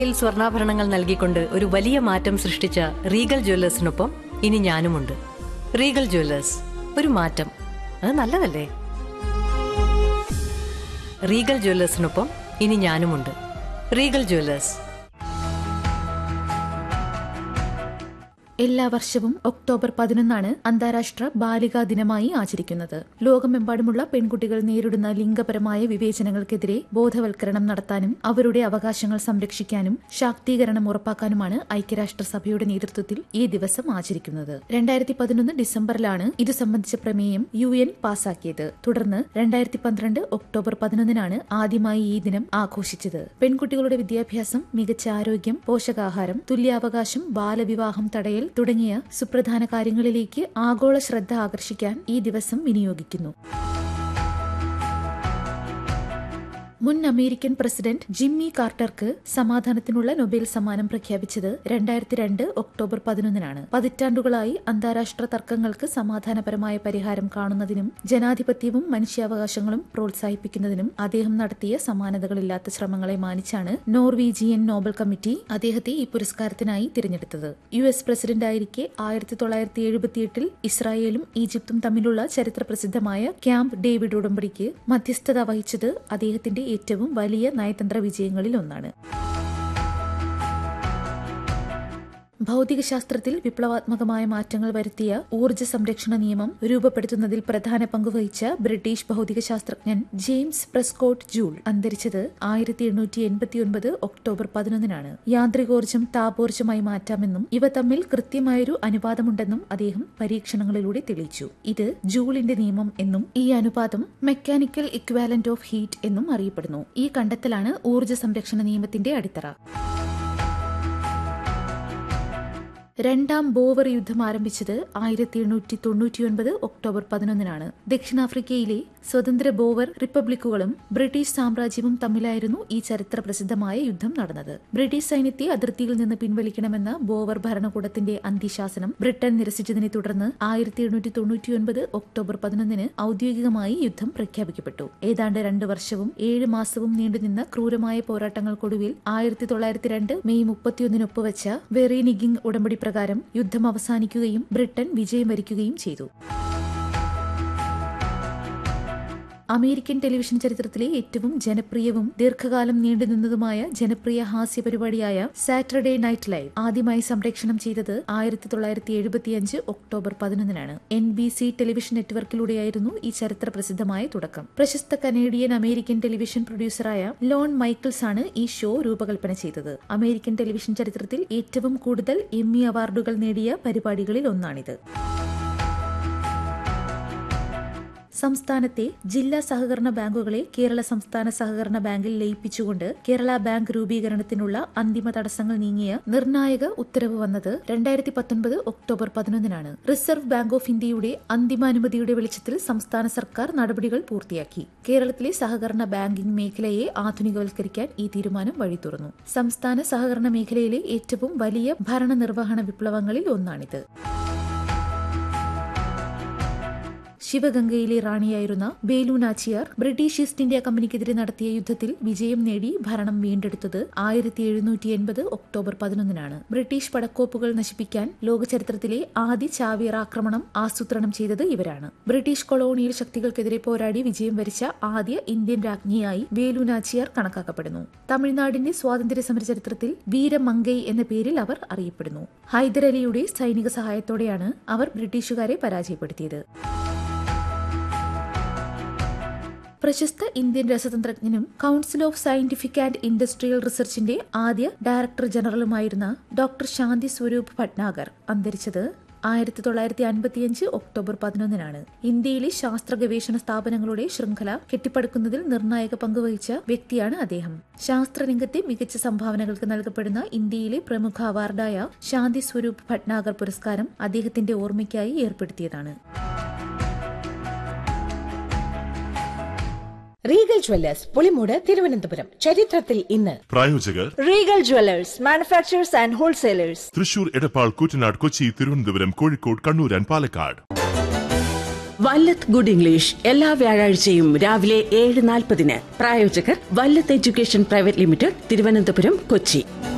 ിൽ സ്വർണ്ണാഭരണങ്ങൾ നൽകിക്കൊണ്ട് ഒരു വലിയ മാറ്റം സൃഷ്ടിച്ച റീഗൽ ജ്വല്ലേഴ്സിനൊപ്പം ഇനി ഞാനുമുണ്ട് റീഗൽ ജ്വല്ലേഴ്സ് ഒരു മാറ്റം അത് നല്ലതല്ലേ റീഗൽ ജ്വല്ലേഴ്സിനൊപ്പം ഇനി ഞാനുമുണ്ട് റീഗൽ ജ്വല്ലേഴ്സ് എല്ലാ വർഷവും ഒക്ടോബർ പതിനൊന്നാണ് അന്താരാഷ്ട്ര ബാലികാ ദിനമായി ആചരിക്കുന്നത് ലോകമെമ്പാടുമുള്ള പെൺകുട്ടികൾ നേരിടുന്ന ലിംഗപരമായ വിവേചനങ്ങൾക്കെതിരെ ബോധവൽക്കരണം നടത്താനും അവരുടെ അവകാശങ്ങൾ സംരക്ഷിക്കാനും ശാക്തീകരണം ഉറപ്പാക്കാനുമാണ് ഐക്യരാഷ്ട്രസഭയുടെ നേതൃത്വത്തിൽ ഈ ദിവസം ആചരിക്കുന്നത് രണ്ടായിരത്തി പതിനൊന്ന് ഡിസംബറിലാണ് ഇത് സംബന്ധിച്ച പ്രമേയം യു എൻ പാസാക്കിയത് തുടർന്ന് രണ്ടായിരത്തി പന്ത്രണ്ട് ഒക്ടോബർ പതിനൊന്നിനാണ് ആദ്യമായി ഈ ദിനം ആഘോഷിച്ചത് പെൺകുട്ടികളുടെ വിദ്യാഭ്യാസം മികച്ച ആരോഗ്യം പോഷകാഹാരം തുല്യാവകാശം ബാലവിവാഹം തടയൽ തുടങ്ങിയ സുപ്രധാന കാര്യങ്ങളിലേക്ക് ആഗോള ശ്രദ്ധ ആകർഷിക്കാൻ ഈ ദിവസം വിനിയോഗിക്കുന്നു മുൻ അമേരിക്കൻ പ്രസിഡന്റ് ജിമ്മി കാർട്ടർക്ക് സമാധാനത്തിനുള്ള നൊബേൽ സമ്മാനം പ്രഖ്യാപിച്ചത് രണ്ടായിരത്തി രണ്ട് ഒക്ടോബർ പതിനൊന്നിനാണ് പതിറ്റാണ്ടുകളായി അന്താരാഷ്ട്ര തർക്കങ്ങൾക്ക് സമാധാനപരമായ പരിഹാരം കാണുന്നതിനും ജനാധിപത്യവും മനുഷ്യാവകാശങ്ങളും പ്രോത്സാഹിപ്പിക്കുന്നതിനും അദ്ദേഹം നടത്തിയ സമാനതകളില്ലാത്ത ശ്രമങ്ങളെ മാനിച്ചാണ് നോർവീജിയൻ നോബൽ കമ്മിറ്റി അദ്ദേഹത്തെ ഈ പുരസ്കാരത്തിനായി തിരഞ്ഞെടുത്തത് യു എസ് പ്രസിഡന്റായിരിക്കെ ആയിരത്തി തൊള്ളായിരത്തി എഴുപത്തിയെട്ടിൽ ഇസ്രായേലും ഈജിപ്തും തമ്മിലുള്ള ചരിത്ര പ്രസിദ്ധമായ ക്യാമ്പ് ഡേവിഡ് ഉടമ്പടിക്ക് മധ്യസ്ഥത വഹിച്ചത് അദ്ദേഹത്തിന്റെ ഏറ്റവും വലിയ നയതന്ത്ര വിജയങ്ങളിൽ ഒന്നാണ് ഭൗതികശാസ്ത്രത്തിൽ വിപ്ലവാത്മകമായ മാറ്റങ്ങൾ വരുത്തിയ ഊർജ്ജ സംരക്ഷണ നിയമം രൂപപ്പെടുത്തുന്നതിൽ പ്രധാന പങ്കുവഹിച്ച ബ്രിട്ടീഷ് ഭൗതികശാസ്ത്രജ്ഞൻ ജെയിംസ് പ്രസ്കോട്ട് ജൂൾ അന്തരിച്ചത് ആയിരത്തി എണ്ണൂറ്റി എൺപത്തിയൊൻപത് ഒക്ടോബർ പതിനൊന്നിനാണ് യാന്ത്രികോർജ്ജം താപോർജ്ജമായി മാറ്റാമെന്നും ഇവ തമ്മിൽ കൃത്യമായൊരു അനുപാതമുണ്ടെന്നും അദ്ദേഹം പരീക്ഷണങ്ങളിലൂടെ തെളിയിച്ചു ഇത് ജൂളിന്റെ നിയമം എന്നും ഈ അനുപാതം മെക്കാനിക്കൽ ഇക്വാലന്റ് ഓഫ് ഹീറ്റ് എന്നും അറിയപ്പെടുന്നു ഈ കണ്ടെത്തലാണ് ഊർജ്ജ സംരക്ഷണ നിയമത്തിന്റെ അടിത്തറ രണ്ടാം ബോവർ യുദ്ധം ആരംഭിച്ചത് ആയിരത്തി എണ്ണൂറ്റി തൊണ്ണൂറ്റിയൊൻപത് ഒക്ടോബർ പതിനൊന്നിനാണ് ദക്ഷിണാഫ്രിക്കയിലെ സ്വതന്ത്ര ബോവർ റിപ്പബ്ലിക്കുകളും ബ്രിട്ടീഷ് സാമ്രാജ്യവും തമ്മിലായിരുന്നു ഈ ചരിത്ര പ്രസിദ്ധമായ യുദ്ധം നടന്നത് ബ്രിട്ടീഷ് സൈന്യത്തെ അതിർത്തിയിൽ നിന്ന് പിൻവലിക്കണമെന്ന ബോവർ ഭരണകൂടത്തിന്റെ അന്ത്യശാസനം ബ്രിട്ടൻ നിരസിച്ചതിനെ തുടർന്ന് ആയിരത്തി എണ്ണൂറ്റി തൊണ്ണൂറ്റിയൊൻപത് ഒക്ടോബർ പതിനൊന്നിന് ഔദ്യോഗികമായി യുദ്ധം പ്രഖ്യാപിക്കപ്പെട്ടു ഏതാണ്ട് രണ്ട് വർഷവും ഏഴ് മാസവും നീണ്ടുനിന്ന ക്രൂരമായ പോരാട്ടങ്ങൾക്കൊടുവിൽ ആയിരത്തി തൊള്ളായിരത്തി രണ്ട് മെയ് മുപ്പത്തിയൊന്നിന് ഒപ്പുവെച്ച വെറീനിഗിംഗ് ഉടമ്പടി പ്രകാരം യുദ്ധം അവസാനിക്കുകയും ബ്രിട്ടൻ വിജയം വരിക്കുകയും ചെയ്തു അമേരിക്കൻ ടെലിവിഷൻ ചരിത്രത്തിലെ ഏറ്റവും ജനപ്രിയവും ദീർഘകാലം നീണ്ടുനിന്നതുമായ ജനപ്രിയ ഹാസ്യ പരിപാടിയായ സാറ്റർഡേ നൈറ്റ് ലൈവ് ആദ്യമായി സംപ്രേഷണം ചെയ്തത് ആയിരത്തി തൊള്ളായിരത്തി എഴുപത്തിയഞ്ച് ഒക്ടോബർ പതിനൊന്നിനാണ് എൻ ബി സി ടെലിവിഷൻ നെറ്റ്വർക്കിലൂടെയായിരുന്നു ഈ ചരിത്ര പ്രസിദ്ധമായ തുടക്കം പ്രശസ്ത കനേഡിയൻ അമേരിക്കൻ ടെലിവിഷൻ പ്രൊഡ്യൂസറായ ലോൺ മൈക്കിൾസ് ആണ് ഈ ഷോ രൂപകൽപ്പന ചെയ്തത് അമേരിക്കൻ ടെലിവിഷൻ ചരിത്രത്തിൽ ഏറ്റവും കൂടുതൽ എമ്മി അവാർഡുകൾ നേടിയ പരിപാടികളിൽ ഒന്നാണിത് സംസ്ഥാനത്തെ ജില്ലാ സഹകരണ ബാങ്കുകളെ കേരള സംസ്ഥാന സഹകരണ ബാങ്കിൽ ലയിപ്പിച്ചുകൊണ്ട് കേരള ബാങ്ക് രൂപീകരണത്തിനുള്ള അന്തിമ തടസ്സങ്ങൾ നീങ്ങിയ നിർണായക ഉത്തരവ് വന്നത് രണ്ടായിരത്തി പത്തൊൻപത് ഒക്ടോബർ പതിനൊന്നിനാണ് റിസർവ് ബാങ്ക് ഓഫ് ഇന്ത്യയുടെ അന്തിമാനുമതിയുടെ വെളിച്ചത്തിൽ സംസ്ഥാന സർക്കാർ നടപടികൾ പൂർത്തിയാക്കി കേരളത്തിലെ സഹകരണ ബാങ്കിംഗ് മേഖലയെ ആധുനികവൽക്കരിക്കാൻ ഈ തീരുമാനം വഴി തുറന്നു സംസ്ഥാന സഹകരണ മേഖലയിലെ ഏറ്റവും വലിയ ഭരണനിർവഹണ വിപ്ലവങ്ങളിൽ ഒന്നാണിത് ശിവഗംഗയിലെ റാണിയായിരുന്ന Velu Nachiyar British East India കമ്പനിക്കെതിരെ നടത്തിയ യുദ്ധത്തിൽ വിജയം നേടി ഭരണം വീണ്ടെടുത്തത് ആയിരത്തി എഴുന്നൂറ്റി എൺപത് ഒക്ടോബർ പതിനൊന്നിനാണ് ബ്രിട്ടീഷ് പടക്കോപ്പുകൾ നശിപ്പിക്കാൻ ലോകചരിത്രത്തിലെ ആദ്യ ചാവിയർ ആക്രമണം ആസൂത്രണം ചെയ്തത് ഇവരാണ് ബ്രിട്ടീഷ് കൊളോണിയൽ ശക്തികൾക്കെതിരെ പോരാടി വിജയം വരിച്ച ആദ്യ ഇന്ത്യൻ രാജ്ഞിയായി വേലു നാച്ചിയാർ കണക്കാക്കപ്പെടുന്നു തമിഴ്നാടിന്റെ സ്വാതന്ത്ര്യ സമര ചരിത്രത്തിൽ വീരമങ്കൈ എന്ന പേരിൽ അവർ അറിയപ്പെടുന്നു ഹൈദരലിയുടെ സൈനിക സഹായത്തോടെയാണ് അവർ ബ്രിട്ടീഷുകാരെ പരാജയപ്പെടുത്തിയത് പ്രശസ്ത ഇന്ത്യൻ രസതന്ത്രജ്ഞനും council of scientific and industrial റിസർച്ചിന്റെ ആദ്യ ഡയറക്ടർ ജനറലുമായിരുന്ന ഡോക്ടർ ശാന്തി സ്വരൂപ് ഭട്നാഗർ അന്തരിച്ചത് ആയിരത്തി തൊള്ളായിരത്തി അൻപത്തിയഞ്ച് ഒക്ടോബർ പതിനൊന്നിനാണ് ഇന്ത്യയിലെ ശാസ്ത്ര ഗവേഷണ സ്ഥാപനങ്ങളുടെ ശൃംഖല കെട്ടിപ്പടുക്കുന്നതിൽ നിർണായക പങ്കുവഹിച്ച വ്യക്തിയാണ് അദ്ദേഹം ശാസ്ത്രരംഗത്തെ മികച്ച സംഭാവനകൾക്ക് നൽകപ്പെടുന്ന ഇന്ത്യയിലെ പ്രമുഖ അവാർഡായ ശാന്തി സ്വരൂപ് ഭട്നാഗർ പുരസ്കാരം അദ്ദേഹത്തിന്റെ ഓർമ്മയ്ക്കായി ഏർപ്പെടുത്തിയതാണ് റീഗൽ ജ്വല്ലേഴ്സ് പുളിമൂട് തിരുവനന്തപുരം ചരിത്രത്തിൽ ഇന്ന് പ്രായോജകർ Regal jewellers manufacturers and wholesalers Thrissur Edappal Koottanad Kochi Thiruvananthapuram Kozhikode Kannur and Palakkad Vallath good English എല്ലാ വ്യാഴാഴ്ചയും രാവിലെ ഏഴ് നാൽപ്പതിന് പ്രായോജകർ Vallath education private limited Thiruvananthapuram Kochi